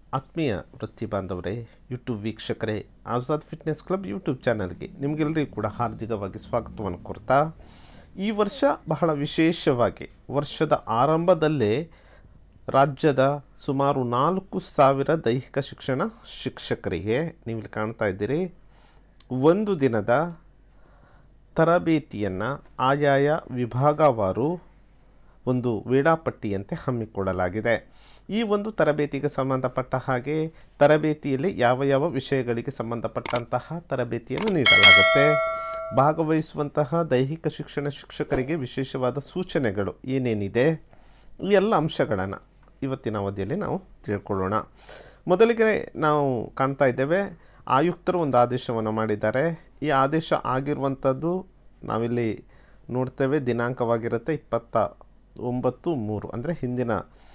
ಆತ್ಮೀಯ ವೃತ್ತಿ ಬಾಂಧವರೇ ಯೂಟ್ಯೂಬ್ ವೀಕ್ಷಕರೇ ಆಜಾದ್ ಫಿಟ್ನೆಸ್ ಕ್ಲಬ್ ಯೂಟ್ಯೂಬ್ ಚಾನಲ್ಗೆ ನಿಮಗೆಲ್ಲರಿಗೂ ಕೂಡ ಹಾರ್ದಿಕವಾಗಿ ಸ್ವಾಗತವನ್ನು ಕೊಡ್ತಾ ಈ ವರ್ಷ ಬಹಳ ವಿಶೇಷವಾಗಿ ವರ್ಷದ ಆರಂಭದಲ್ಲೇ ರಾಜ್ಯದ ಸುಮಾರು ನಾಲ್ಕು ಸಾವಿರ ದೈಹಿಕ ಶಿಕ್ಷಣ ಶಿಕ್ಷಕರಿಗೆ ನೀವು ಇಲ್ಲಿ ಕಾಣ್ತಾ ಇದ್ದೀರಿ ಒಂದು ದಿನದ ತರಬೇತಿಯನ್ನು ಆಯಾಯ ವಿಭಾಗವಾರು ಒಂದು ವೇಳಾಪಟ್ಟಿಯಂತೆ ಹಮ್ಮಿಕೊಳ್ಳಲಾಗಿದೆ ಈ ಒಂದು ತರಬೇತಿಗೆ ಸಂಬಂಧಪಟ್ಟ ಹಾಗೆ ತರಬೇತಿಯಲ್ಲಿ ಯಾವ ಯಾವ ವಿಷಯಗಳಿಗೆ ಸಂಬಂಧಪಟ್ಟಂತಹ ತರಬೇತಿಯನ್ನು ನೀಡಲಾಗುತ್ತೆ ಭಾಗವಹಿಸುವಂತಹ ದೈಹಿಕ ಶಿಕ್ಷಣ ಶಿಕ್ಷಕರಿಗೆ ವಿಶೇಷವಾದ ಸೂಚನೆಗಳು ಏನೇನಿದೆ ಈ ಎಲ್ಲ ಅಂಶಗಳನ್ನು ಇವತ್ತಿನ ಅವಧಿಯಲ್ಲಿ ನಾವು ತಿಳ್ಕೊಳ್ಳೋಣ ಮೊದಲಿಗೆ ನಾವು ಕಾಣ್ತಾ ಇದ್ದೇವೆ ಆಯುಕ್ತರು ಒಂದು ಆದೇಶವನ್ನು ಮಾಡಿದ್ದಾರೆ ಈ ಆದೇಶ ಆಗಿರುವಂಥದ್ದು ನಾವಿಲ್ಲಿ ನೋಡ್ತೇವೆ ದಿನಾಂಕವಾಗಿರುತ್ತೆ ಇಪ್ಪತ್ತ ಒಂಬತ್ತು ಮೂರು ಅಂದರೆ ಹಿಂದಿನ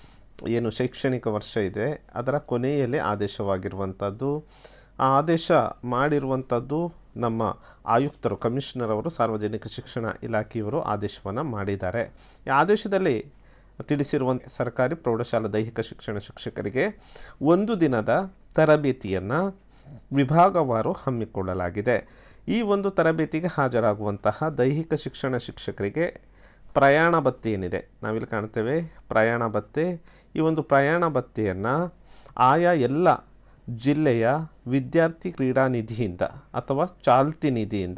ಏನು ಶೈಕ್ಷಣಿಕ ವರ್ಷ ಇದೆ ಅದರ ಕೊನೆಯಲ್ಲಿ ಆದೇಶವಾಗಿರುವಂಥದ್ದು ಆ ಆದೇಶ ಮಾಡಿರುವಂಥದ್ದು ನಮ್ಮ ಆಯುಕ್ತರು ಕಮಿಷನರ್ ಅವರು ಸಾರ್ವಜನಿಕ ಶಿಕ್ಷಣ ಇಲಾಖೆಯವರು ಆದೇಶವನ್ನು ಮಾಡಿದ್ದಾರೆ ಈ ಆದೇಶದಲ್ಲಿ ತಿಳಿಸಿರುವಂಥ ಸರ್ಕಾರಿ ಪ್ರೌಢಶಾಲಾ ದೈಹಿಕ ಶಿಕ್ಷಣ ಶಿಕ್ಷಕರಿಗೆ ಒಂದು ದಿನದ ತರಬೇತಿಯನ್ನು ವಿಭಾಗವಾರು ಹಮ್ಮಿಕೊಳ್ಳಲಾಗಿದೆ ಈ ಒಂದು ತರಬೇತಿಗೆ ಹಾಜರಾಗುವಂತಹ ದೈಹಿಕ ಶಿಕ್ಷಣ ಶಿಕ್ಷಕರಿಗೆ ಪ್ರಯಾಣ ಭತ್ಯೆ ಏನಿದೆ ನಾವಿಲ್ಲಿ ಕಾಣ್ತೇವೆ ಪ್ರಯಾಣ ಭತ್ಯೆ ಈ ಒಂದು ಪ್ರಯಾಣ ಭತ್ಯೆಯನ್ನು ಆಯಾ ಎಲ್ಲ ಜಿಲ್ಲೆಯ ವಿದ್ಯಾರ್ಥಿ ಕ್ರೀಡಾ ನಿಧಿಯಿಂದ ಅಥವಾ ಚಾಲ್ತಿ ನಿಧಿಯಿಂದ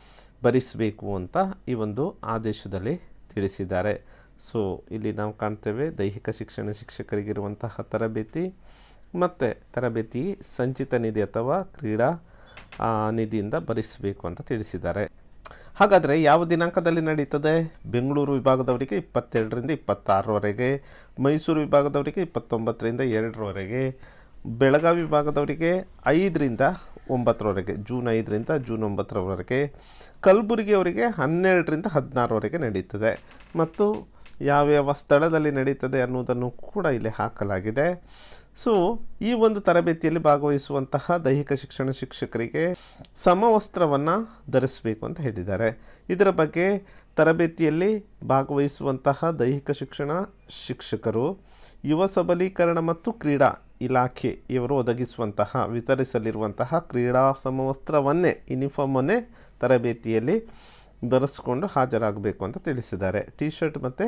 ಭರಿಸಬೇಕು ಅಂತ ಈ ಒಂದು ಆದೇಶದಲ್ಲಿ ತಿಳಿಸಿದ್ದಾರೆ ಸೊ ಇಲ್ಲಿ ನಾವು ಕಾಣ್ತೇವೆ ದೈಹಿಕ ಶಿಕ್ಷಣ ಶಿಕ್ಷಕರಿಗಿರುವಂತಹ ತರಬೇತಿ ಮತ್ತು ತರಬೇತಿ ಸಂಚಿತ ನಿಧಿ ಅಥವಾ ಕ್ರೀಡಾ ಆ, ನಿಧಿಯಿಂದ ಭರಿಸಬೇಕು ಅಂತ ತಿಳಿಸಿದ್ದಾರೆ ಹಾಗಾದರೆ ಯಾವ ದಿನಾಂಕದಲ್ಲಿ ನಡೀತದೆ ಬೆಂಗಳೂರು ವಿಭಾಗದವರಿಗೆ ಇಪ್ಪತ್ತೆರಡರಿಂದ ಇಪ್ಪತ್ತಾರರವರೆಗೆ ಮೈಸೂರು ವಿಭಾಗದವರಿಗೆ ಇಪ್ಪತ್ತೊಂಬತ್ತರಿಂದ ಎರಡರವರೆಗೆ ಬೆಳಗಾವಿ ವಿಭಾಗದವರಿಗೆ ಐದರಿಂದ ಒಂಬತ್ತರವರೆಗೆ ಜೂನ್ ಐದರಿಂದ ಜೂನ್ ಒಂಬತ್ತರವರೆಗೆ ಕಲಬುರಗಿಯವರಿಗೆ ಹನ್ನೆರಡರಿಂದ ಹದಿನಾರವರೆಗೆ ನಡೀತದೆ ಮತ್ತು ಯಾವ್ಯಾವ ಸ್ಥಳದಲ್ಲಿ ನಡೀತದೆ ಅನ್ನೋದನ್ನು ಕೂಡ ಇಲ್ಲಿ ಹಾಕಲಾಗಿದೆ ಸೊ ಈ ಒಂದು ತರಬೇತಿಯಲ್ಲಿ ಭಾಗವಹಿಸುವಂತಹ ದೈಹಿಕ ಶಿಕ್ಷಣ ಶಿಕ್ಷಕರಿಗೆ ಸಮವಸ್ತ್ರವನ್ನು ಧರಿಸಬೇಕು ಅಂತ ಹೇಳಿದ್ದಾರೆ ಇದರ ಬಗ್ಗೆ ತರಬೇತಿಯಲ್ಲಿ ಭಾಗವಹಿಸುವಂತಹ ದೈಹಿಕ ಶಿಕ್ಷಣ ಶಿಕ್ಷಕರು ಯುವ ಸಬಲೀಕರಣ ಮತ್ತು ಕ್ರೀಡಾ ಇಲಾಖೆ ಇವರು ಒದಗಿಸುವಂತಹ ವಿತರಿಸಲಿರುವಂತಹ ಕ್ರೀಡಾ ಸಮವಸ್ತ್ರವನ್ನೇ ಯೂನಿಫಾರ್ಮನ್ನೇ ತರಬೇತಿಯಲ್ಲಿ ಧರಿಸ್ಕೊಂಡು ಹಾಜರಾಗಬೇಕು ಅಂತ ತಿಳಿಸಿದ್ದಾರೆ ಟಿ ಶರ್ಟ್ ಮತ್ತು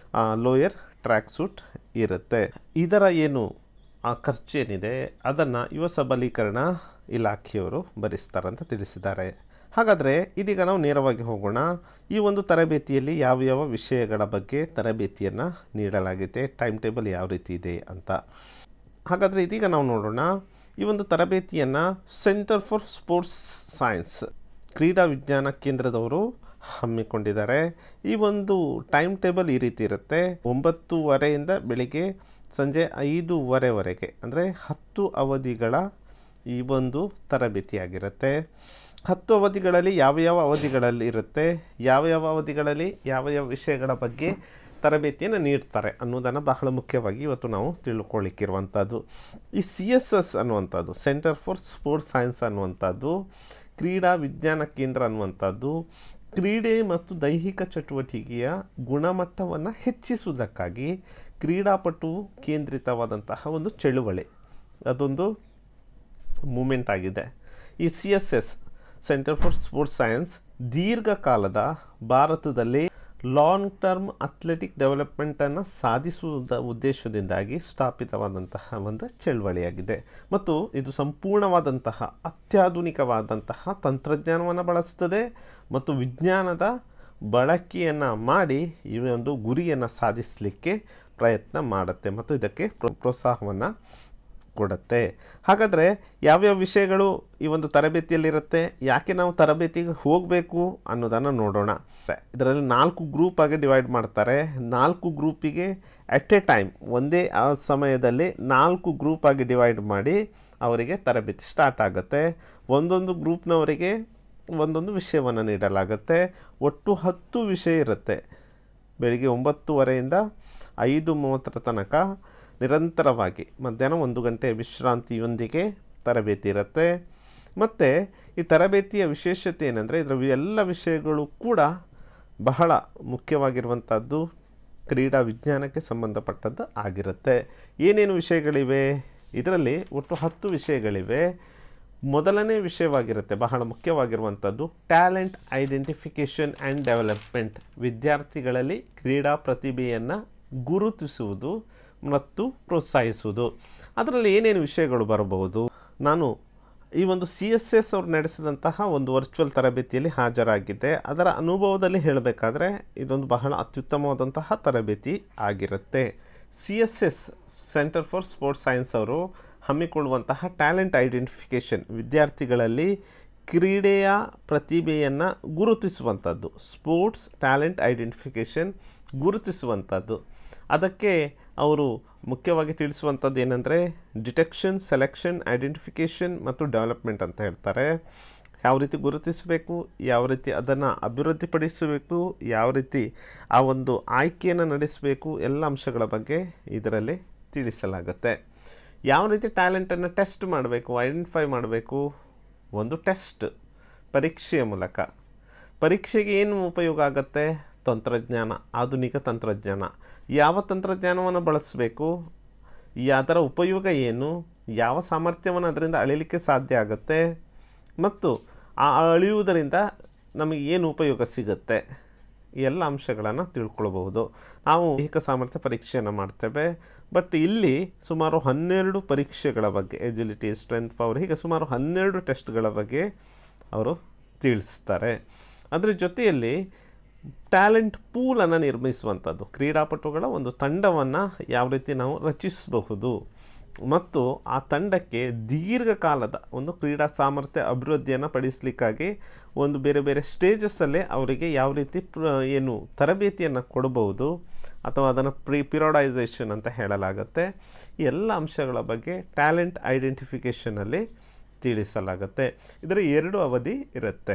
ಲೋಯರ್ ಟ್ರ್ಯಾಕ್ ಸೂಟ್ ಇರುತ್ತೆ ಇದರ ಏನು ಆ ಖರ್ಚೇನಿದೆ ಅದನ್ನು ಯುವ ಸಬಲೀಕರಣ ಇಲಾಖೆಯವರು ಭರಿಸ್ತಾರಂತ ತಿಳಿಸಿದ್ದಾರೆ ಹಾಗಾದರೆ ಇದೀಗ ನಾವು ನೇರವಾಗಿ ಹೋಗೋಣ ಈ ಒಂದು ತರಬೇತಿಯಲ್ಲಿ ಯಾವ ಯಾವ ವಿಷಯಗಳ ಬಗ್ಗೆ ತರಬೇತಿಯನ್ನು ನೀಡಲಾಗಿದೆ ಟೈಮ್ ಟೇಬಲ್ ಯಾವ ರೀತಿ ಇದೆ ಅಂತ ಹಾಗಾದರೆ ಇದೀಗ ನಾವು ನೋಡೋಣ ಈ ಒಂದು ತರಬೇತಿಯನ್ನು ಸೆಂಟರ್ ಫಾರ್ ಸ್ಪೋರ್ಟ್ಸ್ ಸೈನ್ಸ್ ಕ್ರೀಡಾ ವಿಜ್ಞಾನ ಕೇಂದ್ರದವರು ಹಮ್ಮಿಕೊಂಡಿದ್ದಾರೆ ಈ ಒಂದು ಟೈಮ್ ಟೇಬಲ್ ಈ ರೀತಿ ಇರುತ್ತೆ ಒಂಬತ್ತೂವರೆಯಿಂದ ಬೆಳಿಗ್ಗೆ ಸಂಜೆ ಐದೂವರೆವರೆಗೆ ಅಂದರೆ ಹತ್ತು ಅವಧಿಗಳ ಈ ಒಂದು ತರಬೇತಿಯಾಗಿರುತ್ತೆ ಹತ್ತು ಅವಧಿಗಳಲ್ಲಿ ಯಾವ ಯಾವ ಅವಧಿಗಳಲ್ಲಿ ಇರುತ್ತೆ ಯಾವ ಯಾವ ಅವಧಿಗಳಲ್ಲಿ ಯಾವ ಯಾವ ವಿಷಯಗಳ ಬಗ್ಗೆ ತರಬೇತಿಯನ್ನು ನೀಡ್ತಾರೆ ಅನ್ನೋದನ್ನು ಬಹಳ ಮುಖ್ಯವಾಗಿ ಇವತ್ತು ನಾವು ತಿಳ್ಕೊಳ್ಳಿಕ್ಕಿರುವಂಥದ್ದು ಈ ಸಿ ಎಸ್ ಎಸ್ ಅನ್ನುವಂಥದ್ದು ಸೆಂಟರ್ ಫಾರ್ ಸ್ಪೋರ್ಟ್ಸ್ ಸೈನ್ಸ್ ಅನ್ನುವಂಥದ್ದು ಕ್ರೀಡಾ ವಿಜ್ಞಾನ ಕೇಂದ್ರ ಅನ್ನುವಂಥದ್ದು ಕ್ರೀಡೆ ಮತ್ತು ದೈಹಿಕ ಚಟುವಟಿಕೆಯ ಗುಣಮಟ್ಟವನ್ನು ಹೆಚ್ಚಿಸುವುದಕ್ಕಾಗಿ ಕ್ರೀಡಾಪಟು ಕೇಂದ್ರಿತವಾದಂತಹ ಒಂದು ಚಳುವಳಿ ಅದೊಂದು ಮೂಮೆಂಟ್ ಆಗಿದೆ ಈ C S S centre for sports science ದೀರ್ಘಕಾಲದ ಭಾರತದಲ್ಲಿ ಲಾಂಗ್ ಟರ್ಮ್ ಅಥ್ಲೆಟಿಕ್ ಡೆವಲಪ್ಮೆಂಟನ್ನು ಸಾಧಿಸುವುದ ಉದ್ದೇಶದಿಂದಾಗಿ ಸ್ಥಾಪಿತವಾದಂತಹ ಒಂದು ಚಳವಳಿಯಾಗಿದೆ ಮತ್ತು ಇದು ಸಂಪೂರ್ಣವಾದಂತಹ ಅತ್ಯಾಧುನಿಕವಾದಂತಹ ತಂತ್ರಜ್ಞಾನವನ್ನು ಬಳಸುತ್ತದೆ ಮತ್ತು ವಿಜ್ಞಾನದ ಬಳಕೆಯನ್ನು ಮಾಡಿ ಈ ಒಂದು ಗುರಿಯನ್ನು ಸಾಧಿಸಲಿಕ್ಕೆ ಪ್ರಯತ್ನ ಮಾಡುತ್ತೆ ಮತ್ತು ಇದಕ್ಕೆ ಪ್ರೋ- ಪ್ರೋತ್ಸಾಹವನ್ನು ಕೊಡುತ್ತೆ ಹಾಗಾದರೆ ಯಾವ್ಯಾವ ವಿಷಯಗಳು ಈ ಒಂದು ತರಬೇತಿಯಲ್ಲಿರುತ್ತೆ ಯಾಕೆ ನಾವು ತರಬೇತಿಗೆ ಹೋಗಬೇಕು ಅನ್ನೋದನ್ನು ನೋಡೋಣ ಇದರಲ್ಲಿ ನಾಲ್ಕು ಗ್ರೂಪ್ ಆಗಿ ಡಿವೈಡ್ ಮಾಡ್ತಾರೆ ನಾಲ್ಕು ಗ್ರೂಪಿಗೆ ಅಟ್ ಎ ಟೈಮ್ ಒಂದೇ ಆ ಸಮಯದಲ್ಲಿ ನಾಲ್ಕು ಗ್ರೂಪ್ ಆಗಿ ಡಿವೈಡ್ ಮಾಡಿ ಅವರಿಗೆ ತರಬೇತಿ ಸ್ಟಾರ್ಟ್ ಆಗುತ್ತೆ ಒಂದೊಂದು ಗ್ರೂಪ್ನವರಿಗೆ ಒಂದೊಂದು ವಿಷಯವನ್ನು ನೀಡಲಾಗುತ್ತೆ ಒಟ್ಟು ಹತ್ತು ವಿಷಯ ಇರುತ್ತೆ ಬೆಳಿಗ್ಗೆ ಒಂಬತ್ತುವರೆಯಿಂದ ಐದು ಮೂವತ್ತರ ತನಕ ನಿರಂತರವಾಗಿ ಮಧ್ಯಾಹ್ನ ಒಂದು ಗಂಟೆ ವಿಶ್ರಾಂತಿಯೊಂದಿಗೆ ತರಬೇತಿ ಇರುತ್ತೆ ಮತ್ತು ಈ ತರಬೇತಿಯ ವಿಶೇಷತೆ ಏನಂದರೆ ಇದರ ವಿ- ಎಲ್ಲ ವಿಷಯಗಳು ಕೂಡ ಬಹಳ ಮುಖ್ಯವಾಗಿರುವಂಥದ್ದು ಕ್ರೀಡಾ ವಿಜ್ಞಾನಕ್ಕೆ ಸಂಬಂಧಪಟ್ಟದ್ದು ಆಗಿರುತ್ತೆ ಏನೇನು ವಿಷಯಗಳಿವೆ ಇದರಲ್ಲಿ ಒಟ್ಟು ಹತ್ತು ವಿಷಯಗಳಿವೆ ಮೊದಲನೇ ವಿಷಯವಾಗಿರುತ್ತೆ ಬಹಳ ಮುಖ್ಯವಾಗಿರುವಂಥದ್ದು ಟ್ಯಾಲೆಂಟ್ ಐಡೆಂಟಿಫಿಕೇಷನ್ ಆ್ಯಂಡ್ ಡೆವಲಪ್ಮೆಂಟ್ ವಿದ್ಯಾರ್ಥಿಗಳಲ್ಲಿ ಕ್ರೀಡಾ ಪ್ರತಿಭೆಯನ್ನು ಗುರುತಿಸುವುದು ಮತ್ತು ಪ್ರೋತ್ಸಾಹಿಸುವುದು ಅದರಲ್ಲಿ ಏನೇನು ವಿಷಯಗಳು ಬರಬಹುದು ನಾನು ಈ ಒಂದು ಸಿ ಎಸ್ ಎಸ್ ಅವ್ರು ನಡೆಸಿದಂತಹ ಒಂದು ವರ್ಚುವಲ್ ತರಬೇತಿಯಲ್ಲಿ ಹಾಜರಾಗಿದ್ದೆ ಅದರ ಅನುಭವದಲ್ಲಿ ಹೇಳಬೇಕಾದ್ರೆ ಇದೊಂದು ಬಹಳ ಅತ್ಯುತ್ತಮವಾದಂತಹ ತರಬೇತಿ ಆಗಿರುತ್ತೆ C S S centre for sports science ಅವರು ಹಮ್ಮಿಕೊಳ್ಳುವಂತಹ ಟ್ಯಾಲೆಂಟ್ ಐಡೆಂಟಿಫಿಕೇಷನ್ ವಿದ್ಯಾರ್ಥಿಗಳಲ್ಲಿ ಕ್ರೀಡೆಯ ಪ್ರತಿಭೆಯನ್ನು ಗುರುತಿಸುವಂಥದ್ದು ಸ್ಪೋರ್ಟ್ಸ್ ಟ್ಯಾಲೆಂಟ್ ಐಡೆಂಟಿಫಿಕೇಷನ್ ಗುರುತಿಸುವಂಥದ್ದು ಅದಕ್ಕೆ ಅವರು ಮುಖ್ಯವಾಗಿ ತಿಳಿಸುವಂಥದ್ದು ಏನಂದರೆ ಡಿಟೆಕ್ಷನ್ ಸೆಲೆಕ್ಷನ್ ಐಡೆಂಟಿಫಿಕೇಷನ್ ಮತ್ತು ಡೆವಲಪ್ಮೆಂಟ್ ಅಂತ ಹೇಳ್ತಾರೆ ಯಾವ ರೀತಿ ಗುರುತಿಸಬೇಕು ಯಾವ ರೀತಿ ಅದನ್ನು ಅಭಿವೃದ್ಧಿಪಡಿಸಬೇಕು ಯಾವ ರೀತಿ ಆ ಒಂದು ಆಯ್ಕೆಯನ್ನು ನಡೆಸಬೇಕು ಎಲ್ಲ ಅಂಶಗಳ ಬಗ್ಗೆ ಇದರಲ್ಲಿ ತಿಳಿಸಲಾಗುತ್ತೆ ಯಾವ ರೀತಿ ಟ್ಯಾಲೆಂಟನ್ನು ಟೆಸ್ಟ್ ಮಾಡಬೇಕು ಐಡೆಂಟಿಫೈ ಮಾಡಬೇಕು ಒಂದು ಟೆಸ್ಟ್ ಪರೀಕ್ಷೆಯ ಮೂಲಕ ಪರೀಕ್ಷೆಗೆ ಏನು ಉಪಯೋಗ ಆಗುತ್ತೆ ತಂತ್ರಜ್ಞಾನ ಆಧುನಿಕ ತಂತ್ರಜ್ಞಾನ ಯಾವ ತಂತ್ರಜ್ಞಾನವನ್ನು ಬಳಸಬೇಕು ಅದರ ಉಪಯೋಗ ಏನು ಯಾವ ಸಾಮರ್ಥ್ಯವನ್ನು ಅದರಿಂದ ಅಳಿಲಿಕ್ಕೆ ಸಾಧ್ಯ ಆಗುತ್ತೆ ಮತ್ತು ಆ ಅಳಿಯುವುದರಿಂದ ನಮಗೆ ಏನು ಉಪಯೋಗ ಸಿಗುತ್ತೆ ಈ ಎಲ್ಲ ಅಂಶಗಳನ್ನು ತಿಳ್ಕೊಳ್ಬಹುದು ನಾವು ದೈಹಿಕ ಸಾಮರ್ಥ್ಯ ಪರೀಕ್ಷೆಯನ್ನು ಮಾಡ್ತೇವೆ ಬಟ್ ಇಲ್ಲಿ ಸುಮಾರು ಹನ್ನೆರಡು ಪರೀಕ್ಷೆಗಳ ಬಗ್ಗೆ ಎಜಿಲಿಟಿ ಸ್ಟ್ರೆಂತ್ ಪವರ್ ಹೀಗೆ ಸುಮಾರು ಹನ್ನೆರಡು ಟೆಸ್ಟ್ಗಳ ಬಗ್ಗೆ ಅವರು ತಿಳಿಸ್ತಾರೆ ಅದರ ಜೊತೆಯಲ್ಲಿ ಟ್ಯಾಲೆಂಟ್ ಪೂಲನ್ನು ನಿರ್ಮಿಸುವಂಥದ್ದು ಕ್ರೀಡಾಪಟುಗಳ ಒಂದು ತಂಡವನ್ನು ಯಾವ ರೀತಿ ನಾವು ರಚಿಸಬಹುದು ಮತ್ತು ಆ ತಂಡಕ್ಕೆ ದೀರ್ಘಕಾಲದ ಒಂದು ಕ್ರೀಡಾ ಸಾಮರ್ಥ್ಯ ಅಭಿವೃದ್ಧಿಯನ್ನು ಪಡಿಸಲಿಕ್ಕಾಗಿ ಒಂದು ಬೇರೆ ಬೇರೆ ಸ್ಟೇಜಸ್ಸಲ್ಲೇ ಅವರಿಗೆ ಯಾವ ರೀತಿ ಪ್ರ ಏನು ತರಬೇತಿಯನ್ನು ಕೊಡಬಹುದು ಅಥವಾ ಅದನ್ನು ಪ್ರಿ ಪಿರೋಡೈಸೇಷನ್ ಅಂತ ಹೇಳಲಾಗುತ್ತೆ ಈ ಎಲ್ಲ ಅಂಶಗಳ ಬಗ್ಗೆ ಟ್ಯಾಲೆಂಟ್ ಐಡೆಂಟಿಫಿಕೇಷನಲ್ಲಿ ತಿಳಿಸಲಾಗುತ್ತೆ ಇದರ ಎರಡು ಅವಧಿ ಇರುತ್ತೆ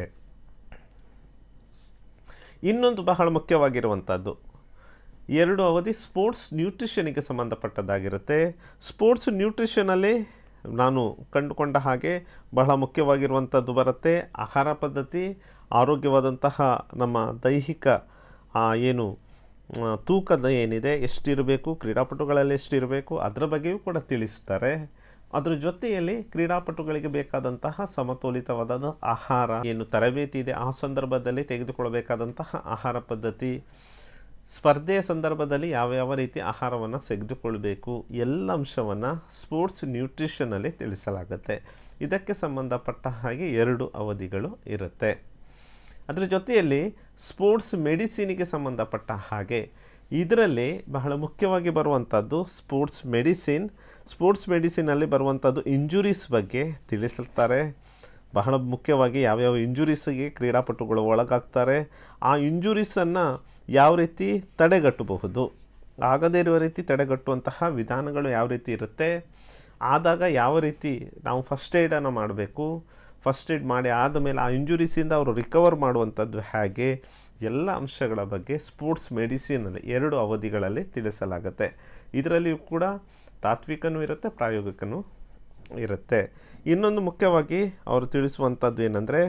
ಇನ್ನೊಂದು ಬಹಳ ಮುಖ್ಯವಾಗಿರುವಂಥದ್ದು ಎರಡು ಅವಧಿ ಸ್ಪೋರ್ಟ್ಸ್ ನ್ಯೂಟ್ರಿಷನಿಗೆ ಸಂಬಂಧಪಟ್ಟದ್ದಾಗಿರುತ್ತೆ ಸ್ಪೋರ್ಟ್ಸ್ ನ್ಯೂಟ್ರಿಷನಲ್ಲಿ ನಾನು ಕಂಡುಕೊಂಡ ಹಾಗೆ ಬಹಳ ಮುಖ್ಯವಾಗಿರುವಂಥದ್ದು ಬರುತ್ತೆ ಆಹಾರ ಪದ್ಧತಿ ಆರೋಗ್ಯವಾದಂತಹ ನಮ್ಮ ದೈಹಿಕ ಆ, ಏನು ಆ, ತೂಕದ ಏನಿದೆ ಎಷ್ಟಿರಬೇಕು ಕ್ರೀಡಾಪಟುಗಳಲ್ಲಿ ಎಷ್ಟಿರಬೇಕು ಅದರ ಬಗ್ಗೆಯೂ ಕೂಡ ತಿಳಿಸ್ತಾರೆ ಅದರ ಜೊತೆಯಲ್ಲಿ ಕ್ರೀಡಾಪಟುಗಳಿಗೆ ಬೇಕಾದಂತಹ ಸಮತೋಲಿತವಾದ ಆಹಾರ ಏನು ತರಬೇತಿ ಇದೆ ಆ ಸಂದರ್ಭದಲ್ಲಿ ತೆಗೆದುಕೊಳ್ಳಬೇಕಾದಂತಹ ಆಹಾರ ಪದ್ಧತಿ ಸ್ಪರ್ಧೆಯ ಸಂದರ್ಭದಲ್ಲಿ ಯಾವ ಯಾವ ರೀತಿ ಆಹಾರವನ್ನು ತೆಗೆದುಕೊಳ್ಬೇಕು ಎಲ್ಲ ಅಂಶವನ್ನು ಸ್ಪೋರ್ಟ್ಸ್ ನ್ಯೂಟ್ರಿಷನಲ್ಲಿ ತಿಳಿಸಲಾಗುತ್ತೆ ಇದಕ್ಕೆ ಸಂಬಂಧಪಟ್ಟ ಹಾಗೆ ಎರಡು ಅವಧಿಗಳು ಇರುತ್ತೆ ಅದರ ಜೊತೆಯಲ್ಲಿ ಸ್ಪೋರ್ಟ್ಸ್ ಮೆಡಿಸಿನಿಗೆ ಸಂಬಂಧಪಟ್ಟ ಹಾಗೆ ಇದರಲ್ಲಿ ಬಹಳ ಮುಖ್ಯವಾಗಿ ಬರುವಂಥದ್ದು ಸ್ಪೋರ್ಟ್ಸ್ ಮೆಡಿಸಿನ್ ಸ್ಪೋರ್ಟ್ಸ್ ಮೆಡಿಸಿನಲ್ಲಿ ಬರುವಂಥದ್ದು ಇಂಜುರೀಸ್ ಬಗ್ಗೆ ತಿಳಿಸುತ್ತಾರೆ ಬಹಳ ಮುಖ್ಯವಾಗಿ ಯಾವ್ಯಾವ ಇಂಜುರೀಸಿಗೆ ಕ್ರೀಡಾಪಟುಗಳು ಒಳಗಾಗ್ತಾರೆ ಆ ಇಂಜುರೀಸನ್ನು ಯಾವ ರೀತಿ ತಡೆಗಟ್ಟಬಹುದು ಆಗದೇ ಇರುವ ರೀತಿ ತಡೆಗಟ್ಟುವಂತಹ ವಿಧಾನಗಳು ಯಾವ ರೀತಿ ಇರುತ್ತೆ ಆದಾಗ ಯಾವ ರೀತಿ ನಾವು ಫಸ್ಟ್ ಏಡನ್ನು ಮಾಡಬೇಕು ಫಸ್ಟ್ ಏಡ್ ಮಾಡಿ ಆದಮೇಲೆ ಆ ಇಂಜುರೀಸಿಂದ ಅವರು ರಿಕವರ್ ಮಾಡುವಂಥದ್ದು ಹೇಗೆ ಎಲ್ಲ ಅಂಶಗಳ ಬಗ್ಗೆ ಸ್ಪೋರ್ಟ್ಸ್ ಮೆಡಿಸಿನಲ್ಲಿ ಎರಡು ಅವಧಿಗಳಲ್ಲಿ ತಿಳಿಸಲಾಗುತ್ತೆ ಇದರಲ್ಲಿಯೂ ಕೂಡ ತಾತ್ವಿಕನೂ ಇರುತ್ತೆ ಪ್ರಾಯೋಗಿಕನೂ ಇರುತ್ತೆ ಇನ್ನೊಂದು ಮುಖ್ಯವಾಗಿ ಅವರು ತಿಳಿಸುವಂಥದ್ದು ಏನಂದರೆ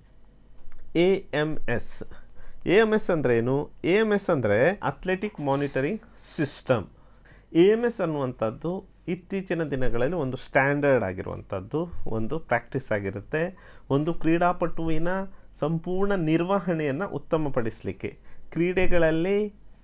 A M S A M S ಅಂದರೆ ಏನು ಎ ಎಮ್ ಎಸ್ ಅಂದರೆ athletic monitoring system A M S ಅನ್ನುವಂಥದ್ದು ಇತ್ತೀಚಿನ ದಿನಗಳಲ್ಲಿ ಒಂದು ಸ್ಟ್ಯಾಂಡರ್ಡ್ ಆಗಿರುವಂಥದ್ದು ಒಂದು ಪ್ರಾಕ್ಟೀಸ್ ಆಗಿರುತ್ತೆ ಒಂದು ಕ್ರೀಡಾಪಟುವಿನ ಸಂಪೂರ್ಣ ನಿರ್ವಹಣೆಯನ್ನು ಉತ್ತಮಪಡಿಸಲಿಕ್ಕೆ ಕ್ರೀಡೆಗಳಲ್ಲಿ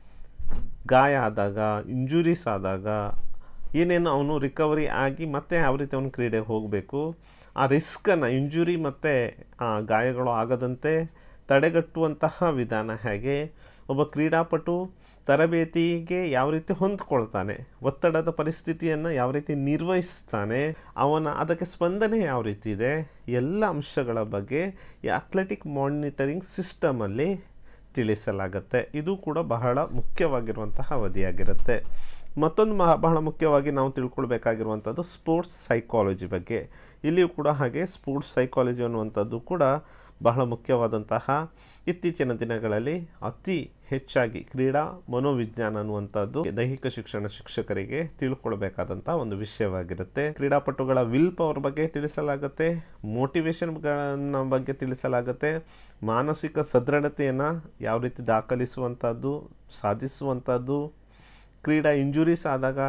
ಗಾಯ ಆದಾಗ ಇಂಜುರೀಸ್ ಆದಾಗ ಏನೇನು ಅವನು ರಿಕವರಿ ಆಗಿ ಮತ್ತೆ ಯಾವ ರೀತಿ ಅವನು ಕ್ರೀಡೆಗೆ ಹೋಗಬೇಕು ಆ ರಿಸ್ಕನ್ನು ಇಂಜುರಿ ಮತ್ತು ಆ ಗಾಯಗಳು ಆಗದಂತೆ ತಡೆಗಟ್ಟುವಂತಹ ವಿಧಾನ ಹೇಗೆ ಒಬ್ಬ ಕ್ರೀಡಾಪಟು ತರಬೇತಿಗೆ ಯಾವ ರೀತಿ ಹೊಂದ್ಕೊಳ್ತಾನೆ ಒತ್ತಡದ ಪರಿಸ್ಥಿತಿಯನ್ನು ಯಾವ ರೀತಿ ನಿರ್ವಹಿಸ್ತಾನೆ ಅವನ ಅದಕ್ಕೆ ಸ್ಪಂದನೆ ಯಾವ ರೀತಿ ಇದೆ ಎಲ್ಲ ಅಂಶಗಳ ಬಗ್ಗೆ ಈ ಅಥ್ಲೆಟಿಕ್ ಮಾನಿಟರಿಂಗ್ ಸಿಸ್ಟಮಲ್ಲಿ ತಿಳಿಸಲಾಗುತ್ತೆ ಇದು ಕೂಡ ಬಹಳ ಮುಖ್ಯವಾಗಿರುವಂತಹ ಅವಧಿಯಾಗಿರುತ್ತೆ ಮತ್ತೊಂದು ಮಹ ಬಹಳ ಮುಖ್ಯವಾಗಿ ನಾವು ತಿಳ್ಕೊಳ್ಬೇಕಾಗಿರುವಂಥದ್ದು ಸ್ಪೋರ್ಟ್ಸ್ ಸೈಕಾಲಜಿ ಬಗ್ಗೆ ಇಲ್ಲಿಯೂ ಕೂಡ ಹಾಗೆ ಸ್ಪೋರ್ಟ್ಸ್ ಸೈಕಾಲಜಿ ಅನ್ನುವಂಥದ್ದು ಕೂಡ ಬಹಳ ಮುಖ್ಯವಾದಂತಹ ಇತ್ತೀಚಿನ ದಿನಗಳಲ್ಲಿ ಅತಿ ಹೆಚ್ಚಾಗಿ ಕ್ರೀಡಾ ಮನೋವಿಜ್ಞಾನ ಅನ್ನುವಂಥದ್ದು ದೈಹಿಕ ಶಿಕ್ಷಣ ಶಿಕ್ಷಕರಿಗೆ ತಿಳ್ಕೊಳ್ಬೇಕಾದಂತಹ ಒಂದು ವಿಷಯವಾಗಿರುತ್ತೆ ಕ್ರೀಡಾಪಟುಗಳ ವಿಲ್ ಪವರ್ ಬಗ್ಗೆ ತಿಳಿಸಲಾಗುತ್ತೆ ಮೋಟಿವೇಶನ್ಗಳನ್ನ ಬಗ್ಗೆ ತಿಳಿಸಲಾಗುತ್ತೆ ಮಾನಸಿಕ ಸದೃಢತೆಯನ್ನು ಯಾವ ರೀತಿ ದಾಖಲಿಸುವಂಥದ್ದು ಸಾಧಿಸುವಂಥದ್ದು ಕ್ರೀಡಾ ಇಂಜುರೀಸ್ ಆದಾಗ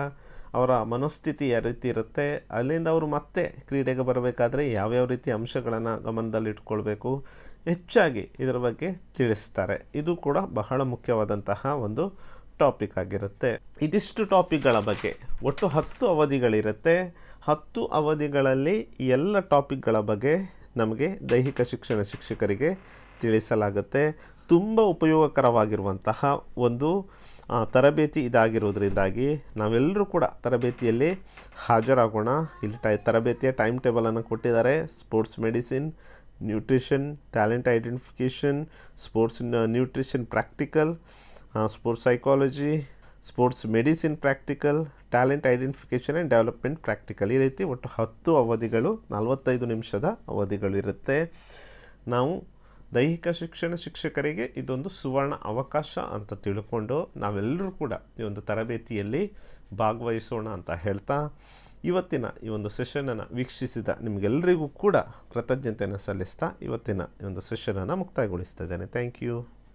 ಅವರ ಮನಸ್ಥಿತಿ ಯಾವ ರೀತಿ ಇರುತ್ತೆ ಅಲ್ಲಿಂದ ಅವರು ಮತ್ತೆ ಕ್ರೀಡೆಗೆ ಬರಬೇಕಾದ್ರೆ ಯಾವ್ಯಾವ ರೀತಿ ಅಂಶಗಳನ್ನು ಗಮನದಲ್ಲಿಟ್ಕೊಳ್ಬೇಕು ಹೆಚ್ಚಾಗಿ ಇದರ ಬಗ್ಗೆ ತಿಳಿಸ್ತಾರೆ ಇದು ಕೂಡ ಬಹಳ ಮುಖ್ಯವಾದಂತಹ ಒಂದು ಟಾಪಿಕ್ ಆಗಿರುತ್ತೆ ಇದಿಷ್ಟು ಟಾಪಿಕ್ಗಳ ಬಗ್ಗೆ ಒಟ್ಟು ಹತ್ತು ಅವಧಿಗಳಿರುತ್ತೆ ಹತ್ತು ಅವಧಿಗಳಲ್ಲಿ ಈ ಎಲ್ಲ ಟಾಪಿಕ್ಗಳ ಬಗ್ಗೆ ನಮಗೆ ದೈಹಿಕ ಶಿಕ್ಷಣ ಶಿಕ್ಷಕರಿಗೆ ತಿಳಿಸಲಾಗುತ್ತೆ ತುಂಬ ಉಪಯೋಗಕರವಾಗಿರುವಂತಹ ಒಂದು ಆ, ತರಬೇತಿ ಇದಾಗಿರೋದ್ರಿಂದಾಗಿ ನಾವೆಲ್ಲರೂ ಕೂಡ ತರಬೇತಿಯಲ್ಲಿ ಹಾಜರಾಗೋಣ ಇಲ್ಲಿ ಟೈ ತರಬೇತಿಯ ಟೈಮ್ ಟೇಬಲನ್ನು ಕೊಟ್ಟಿದ್ದಾರೆ sports medicine nutrition talent identification sports nutrition practical sports psychology sports medicine practical talent identification and development practical ಈ ರೀತಿ ಒಟ್ಟು ಹತ್ತು ಅವಧಿಗಳು ನಲವತ್ತೈದು ನಿಮಿಷದ ಅವಧಿಗಳಿರುತ್ತೆ ನಾವು ದೈಹಿಕ ಶಿಕ್ಷಣ ಶಿಕ್ಷಕರಿಗೆ ಇದೊಂದು ಸುವರ್ಣ ಅವಕಾಶ ಅಂತ ತಿಳ್ಕೊಂಡು ನಾವೆಲ್ಲರೂ ಕೂಡ ಈ ಒಂದು ತರಬೇತಿಯಲ್ಲಿ ಭಾಗವಹಿಸೋಣ ಅಂತ ಹೇಳ್ತಾ ಇವತ್ತಿನ ಈ ಒಂದು ಸೆಷನನ್ನು ವೀಕ್ಷಿಸಿದ ನಿಮಗೆಲ್ಲರಿಗೂ ಕೂಡ ಕೃತಜ್ಞತೆಯನ್ನು ಸಲ್ಲಿಸ್ತಾ ಇವತ್ತಿನ ಈ ಒಂದು ಸೆಷನನ್ನು ಮುಕ್ತಾಯಗೊಳಿಸ್ತಾ ಇದ್ದೇನೆ ಥ್ಯಾಂಕ್ ಯು